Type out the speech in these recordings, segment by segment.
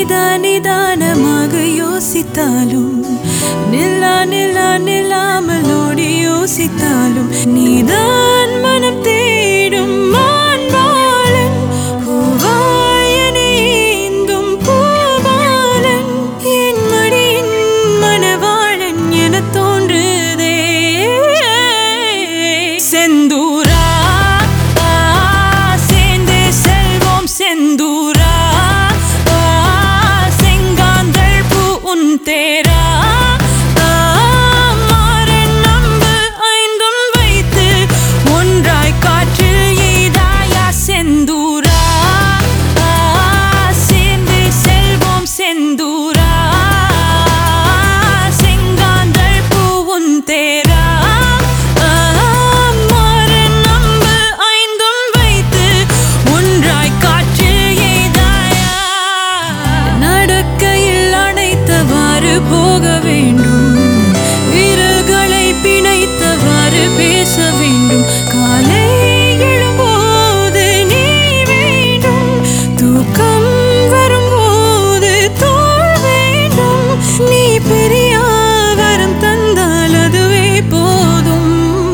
நீதான் நிதானமாக யோசித்தாலும் நில்லா நில்லா நில்லாமல் ஓடி யோசித்தாலும் நீதான் மனம் தேடும் மான்பாலன் பூவாயனை ஏந்தும் பூபாலன் என் மடியின் மணவாளன் என தோன்றுதே செந்தூரா ஆ, சேர்ந்தே செல்வோம் செந்தூரா ஆ, செங்காந்தள் பூ உன் தேரா ஆ, மாறன் நம்பு ஐந்தும் வைத்து ஒன்றாய் காற்றில் எய்தாயா செந்தூரா ஆ, சேர்ந்தே செல்வோம் செந்தூரா செங்காந்தள் பூ உன் தேரா ஆ, மாறன் நம்பு ஐந்தும் வைத்து ஒன்றாய் காற்றில் எய்தாயா நடக்கையில் அணைத்தவாறு போக வேண்டும் விரல்களை பிணைத்தவாறு பேச வேண்டும் காலை எழும்போது நீ வேண்டும் தூக்கம் வரும்போது தோல் வேண்டும் நீ பெரிய வரம் தந்தால் அதுவே போதும்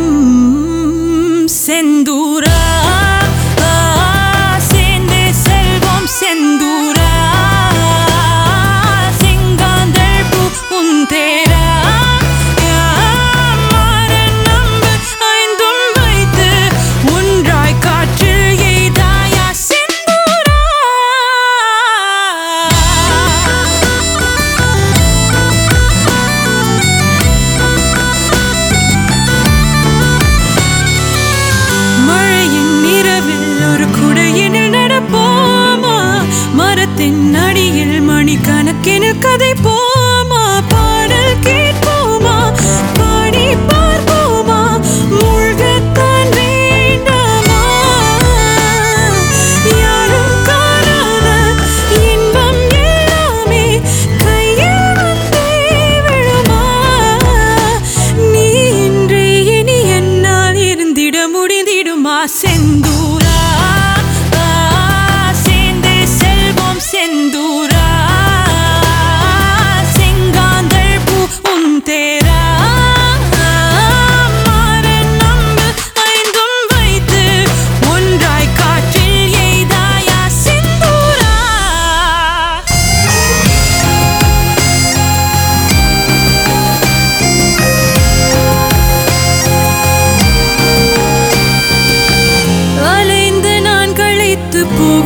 செந்தூரா ஆ, சேர்ந்தே செல்வோம் செந்தூரா செங்காந்தள் பூ உன் தேரா மாறன் நம்பு ஐந்தும் வைத்து ஒன்றாய் காற்றில் எய்தாயா செந்தூரா மழையின் இரவில் ஒரு குடையினில் நடப்போமா மரத்தின் அடியில் மணிக்கணக்கினில் கதை போமா பாடல் கேட்போமா பாடி பார்ப்போமா மூழ்கத்தான் வேண்டாமா யாரும் காணாத இன்பம் எல்லாமே கையில் வந்தே விழுமா நீ இன்றே இனி என்னால் இருந்திட முடிந்திடுமா செந்தூரா ஆ, சேர்ந்தே செல்வோம் செந்தூரா செங்காந்தள் பூ உன் தேரா மாறன் நம்பு ஐந்தும் வைத்து ஒன்றாய் காற்றில் எய்தாயா செந்தூரா அலைந்து நான் களைத்து போ